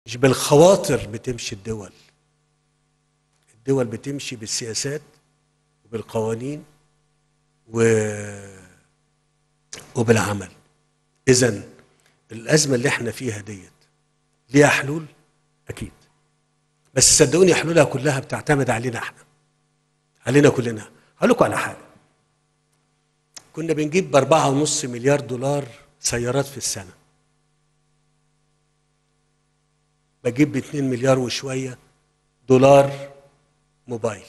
مش بالخواطر بتمشي الدول الدول بتمشي بالسياسات وبالقوانين و... وبالعمل اذا الازمه اللي احنا فيها ديت ليها حلول اكيد بس صدقوني حلولها كلها بتعتمد علينا احنا علينا كلنا هقول لكم على حاجه كنا بنجيب بأربعة ونص مليار دولار سيارات في السنة بجيب باتنين مليار وشوية دولار موبايل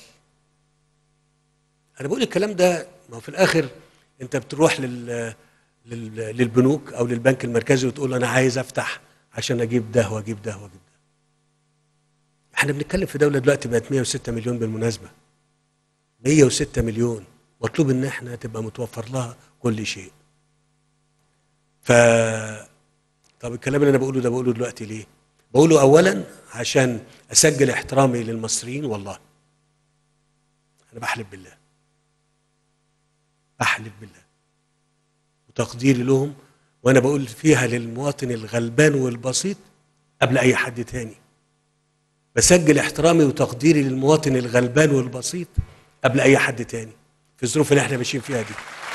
أنا بقول الكلام ده ما هو في الآخر أنت بتروح لل... لل... للبنوك أو للبنك المركزي وتقول أنا عايز أفتح عشان أجيب ده وأجيب ده وأجيب ده احنا بنتكلم في دولة دلوقتي بقت 106 مليون بالمناسبة 106 مليون مطلوب ان احنا تبقى متوفر لها كل شيء ف طب الكلام اللي انا بقوله ده بقوله دلوقتي ليه بقوله اولا عشان اسجل احترامي للمصريين والله انا بحلف بالله بحلف بالله وتقديري لهم وانا بقول فيها للمواطن الغلبان والبسيط قبل اي حد تاني بسجل احترامي وتقديري للمواطن الغلبان والبسيط قبل اي حد تاني في الظروف اللي احنا ماشيين فيها دي